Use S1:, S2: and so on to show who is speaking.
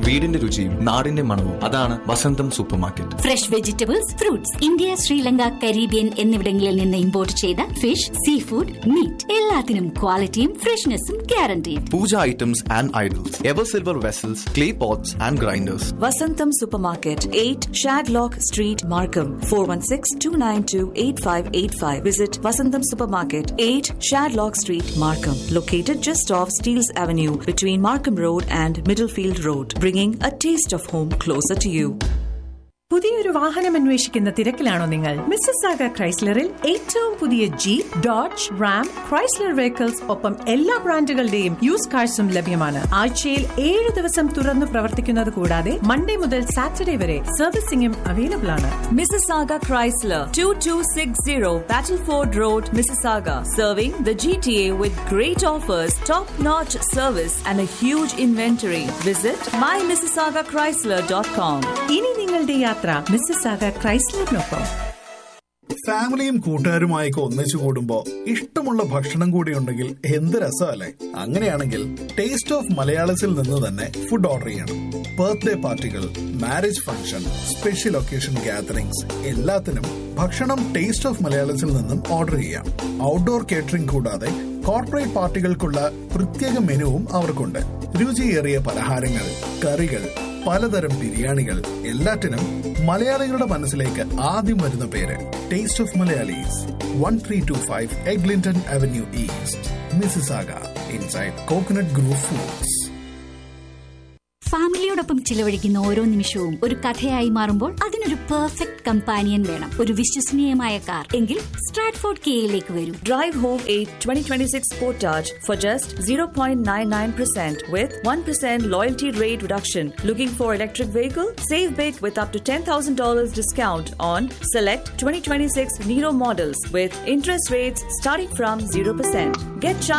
S1: വീടിന്റെ രുചിയും നാടിന്റെ മണവും അതാണ് Vasantham super market
S2: fresh vegetables fruits India Sri Lanka Caribbean എന്നിവിടങ്ങളിൽ നിന്ന് ഇമ്പോർട്ട് ചെയ്ത ഫിഷ് സീ ഫുഡ് മീറ്റ് എല്ലാത്തിനും ക്വാളിറ്റിയും ഫ്രഷ്നെസ്സും guaranteed
S1: pooja items and idols ever silver vessels clay pots and grinders
S3: Vasantam Supermarket, 8 Shadlock Street, Markham. 416-292-8585. Visit Vasantam Supermarket, 8 Shadlock Street, Markham. Located just off Steeles Avenue between Markham Road and Middlefield Road. Bringing a taste of home closer to you.
S4: പുതിയൊരു വാഹനം അന്വേഷിക്കുന്ന തിരക്കിലാണോ നിങ്ങൾ Mrs ആഗ ക്രൈസ്ലറിൽ ഏറ്റവും പുതിയ Jeep Dodge Ram Chrysler vehicles ഒപ്പം എല്ലാ ബ്രാൻഡുകളുടെയും use കാഴ്സും ലഭ്യമാണ് ആഴ്ചയിൽ ഏഴ് ദിവസം തുറന്നു പ്രവർത്തിക്കുന്നത് കൂടാതെ മൺഡേ മുതൽ സാറ്റർഡേ വരെ സർവീസിംഗും അവൈലബിൾ ആണ്
S3: Mississauga Chrysler, 2260 Battleford Road, Mississauga. Serving the GTA with great offers, top-notch service and a huge inventory. Visit mymississaugachrysler.com.
S4: ഇനി നിങ്ങളുടെ യാത്ര മിസ്സസ് ആഗ ക്രൈസ്ലറിനൊപ്പം
S5: ഫാമിലിയും കൂട്ടുകാരുമായൊക്കെ ഒന്നിച്ചു കൂടുമ്പോ ഇഷ്ടമുള്ള ഭക്ഷണം കൂടി ഉണ്ടെങ്കിൽ എന്ത് രസമല്ലേ അങ്ങനെയാണെങ്കിൽ ടേസ്റ്റ് ഓഫ് മലയാളത്തിൽ നിന്ന് തന്നെ ഫുഡ് ഓർഡർ ചെയ്യണം ബർത്ത്ഡേ പാർട്ടികൾ marriage function special occasion gatherings എല്ലാത്തിനും ഭക്ഷണം ടേസ്റ്റ് ഓഫ് മലയാളത്തിൽ നിന്നും ഓർഡർ ചെയ്യാം ഔട്ട്ഡോർ കേറ്ററിംഗ് കൂടാതെ കോർപ്പറേറ്റ് പാർട്ടികൾക്കുള്ള പ്രത്യേക മെനുവും അവർക്കുണ്ട് രുചിയേറിയ പലഹാരങ്ങൾ കറികൾ പലതരം ബിരിയാണികൾ എല്ലാറ്റിനും മലയാളികളുടെ മനസ്സിലേക്ക് ആദ്യം വരുന്ന പേര് taste of Malayalees one three two five Eglinton avenue east Mississauga inside coconut group foods
S2: ഫാമിലിയോടൊപ്പം ചിലവഴിക്കുന്ന ഓരോ നിമിഷവും ഒരു കഥയായി മാറുമ്പോൾ അതിനൊരു പെർഫെക്റ്റ് കമ്പാനിയൻ വേണം ഒരു വിശ്വസനീയമായ കാർ എങ്കിൽ സ്ട്രാറ്റ്ഫോർഡ് കെയിലേക്ക് വരൂ
S3: Drive home a 2026 Sportage for just 0.99% with 1% loyalty rate reduction. Looking for electric vehicle? Save big with up to $10,000 discount on select 2026 Nero models with interest rates starting from 0%. Get charged